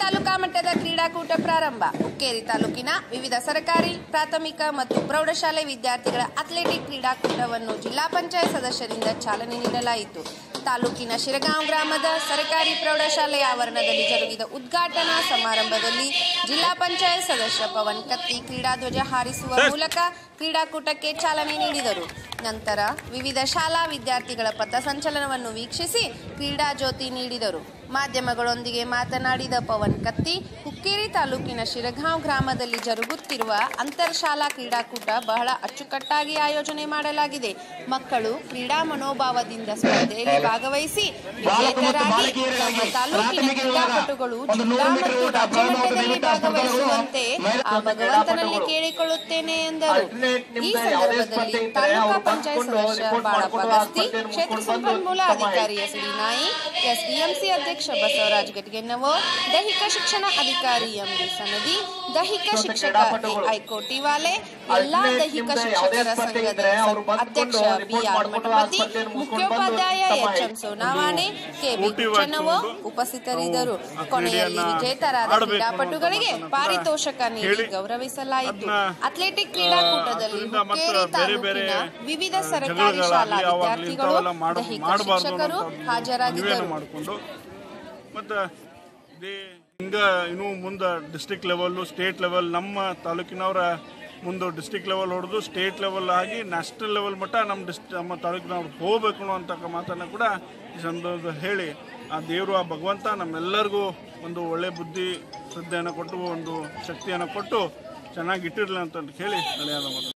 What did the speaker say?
ತಾಲೂಕಾ ಮಟ್ಟದ ಕ್ರೀಡಾಕೂಟ ಪ್ರಾರಂಭ ಹುಕ್ಕೇರಿ ತಾಲೂಕಿನ ವಿವಿಧ ಸರ್ಕಾರಿ ಪ್ರಾಥಮಿಕ ಮತ್ತು ಪ್ರೌಢಶಾಲೆ ವಿದ್ಯಾರ್ಥಿಗಳ ಅಥ್ಲೆಟಿಕ್ ಕ್ರೀಡಾಕೂಟವನ್ನು ಜಿಲ್ಲಾ ಪಂಚಾಯತ್ ಸದಸ್ಯರಿಂದ ಚಾಲನೆ ನೀಡಲಾಯಿತು ತಾಲೂಕಿನ ಶಿರಗಾಂವ್ ಗ್ರಾಮದ ಸರ್ಕಾರಿ ಪ್ರೌಢಶಾಲೆಯ ಆವರಣದಲ್ಲಿ ಜರುಗಿದ ಉದ್ಘಾಟನಾ ಸಮಾರಂಭದಲ್ಲಿ ಜಿಲ್ಲಾ ಪಂಚಾಯತ್ ಸದಸ್ಯ ಪವನ್ ಕತ್ತಿ ಕ್ರೀಡಾಧ್ವಜ ಹಾರಿಸುವ ಮೂಲಕ ಕ್ರೀಡಾಕೂಟಕ್ಕೆ ಚಾಲನೆ ನೀಡಿದರು ನಂತರ ವಿವಿಧ ಶಾಲಾ ವಿದ್ಯಾರ್ಥಿಗಳ ಪಥಸಂಚಲನವನ್ನು ವೀಕ್ಷಿಸಿ ಕ್ರೀಡಾ ಜ್ಯೋತಿ ನೀಡಿದರು ಮಾಧ್ಯಮಗಳೊಂದಿಗೆ ಮಾತನಾಡಿದ ಪವನ್ ಕತ್ತಿ ಹುಕ್ಕೇರಿ ತಾಲೂಕಿನ ಶಿರಗಾಂವ್ ಗ್ರಾಮದಲ್ಲಿ ಜರುಗುತ್ತಿರುವ ಅಂತರ್ ಶಾಲಾ ಕ್ರೀಡಾಕೂಟ ಬಹಳ ಅಚ್ಚುಕಟ್ಟಾಗಿ ಆಯೋಜನೆ ಮಾಡಲಾಗಿದೆ ಮಕ್ಕಳು ಕ್ರೀಡಾ ಮನೋಭಾವದಿಂದ ಸ್ಪರ್ಧೆಯಲ್ಲಿ ಭಾಗವಹಿಸಿ ವಿಜೇತರಾಗಿ ನಮ್ಮ ತಾಲೂಕಿನ ಕ್ರೀಡಾಪಟುಗಳು ಜಿಲ್ಲಾ ಮತ್ತು ರಾಜ್ಯ ಮಟ್ಟದಲ್ಲಿ ಭಾಗವಹಿಸುವಂತೆ ಆ ಭಗವಂತನಲ್ಲಿ ಕೇಳಿಕೊಳ್ಳುತ್ತೇನೆ ಎಂದರು ಈ ಸಂದರ್ಭದಲ್ಲಿ ತಾಲೂಕಾ ಪಂಚಾಯತ್ ಸದಸ್ಯ ಬಾಳಪ್ಪ ಗಸ್ತಿ ಕ್ಷೇತ್ರ ಸಂಪನ್ಮೂಲ ಅಧಿಕಾರಿ ಎಸ್ ಡಿ ನಾಯಿಕ್ ಎಸ್ಡಿಎಂಸಿ ಅಧ್ಯಕ್ಷ ಬಸವರಾಜ್ ಗಟ್ಗೆನ್ನವೋ ದೈಹಿಕ ಶಿಕ್ಷಣ ಅಧಿಕಾರಿ ಎಂ ಡಿ ಸನದಿ ದೈಹಿಕ ಶಿಕ್ಷಕ ಎ ಐ ಕೋಟಿವಾಲೆ ಎಲ್ಲಾ ದೈಹಿಕ ಶಿಕ್ಷಕರ ಸಂಘದ ಅಧ್ಯಕ್ಷ ಬಿ ಆರ್ ಮಠಪತಿ ಮುಖ್ಯೋಪಾಧ್ಯಾಯ H M Sonawane K B ಚೆನ್ನವೋ ಉಪಸ್ಥಿತರಿದ್ದರು ಕೊನೆಯಲ್ಲಿ ವಿಜೇತರಾದ ಕ್ರೀಡಾಪಟುಗಳಿಗೆ ಪಾರಿತೋಷಕ ನೀಡಿ ಗೌರವಿಸಲಾಯಿತು ಅಥ್ಲೆಟಿಕ್ ಕ್ರೀಡಾಕೂಟದಲ್ಲಿ ಹುಕ್ಕೇರಿ ತಾಲೂಕಿನ ವಿವಿಧ ಸರ್ಕಾರಿ ಶಾಲಾ ವಿದ್ಯಾರ್ಥಿಗಳು ದೈಹಿಕ ಶಿಕ್ಷಕರು ಹಾಜರಾಗಿದ್ದರು ಮಾಡಿಕೊಂಡು ಮತ್ತು ಹಿಂಗ ಇನ್ನೂ ಮುಂದೆ ಡಿಸ್ಟಿಕ್ ಲೆವೆಲ್ಲು ಸ್ಟೇಟ್ ಲೆವೆಲ್ ನಮ್ಮ ತಾಲೂಕಿನವರ ಮುಂದೆ ಡಿಸ್ಟಿಕ್ ಲೆವೆಲ್ ಹೊಡೆದು ಸ್ಟೇಟ್ ಲೆವೆಲ್ ಆಗಿ ನ್ಯಾಷನಲ್ ಲೆವೆಲ್ ಮಟ್ಟ ನಮ್ಮ ಡಿಸ್ಟ್ ನಮ್ಮ ತಾಲೂಕಿನವ್ರು ಹೋಗ್ಬೇಕು ಅನ್ನುವಂಥ ಮಾತನ್ನು ಕೂಡ ಈ ಸಂದರ್ಭದಲ್ಲಿ ಹೇಳಿ ಆ ದೇವರು ಆ ಭಗವಂತ ನಮ್ಮೆಲ್ಲರಿಗೂ ಒಂದು ಒಳ್ಳೆ ಬುದ್ಧಿ ಶ್ರದ್ಧೆಯನ್ನು ಕೊಟ್ಟು ಒಂದು ಶಕ್ತಿಯನ್ನು ಕೊಟ್ಟು ಚೆನ್ನಾಗಿ ಇಟ್ಟಿರಲಿ ಅಂತ ಹೇಳಿ ನಡೆಯೋದ ಮಾತು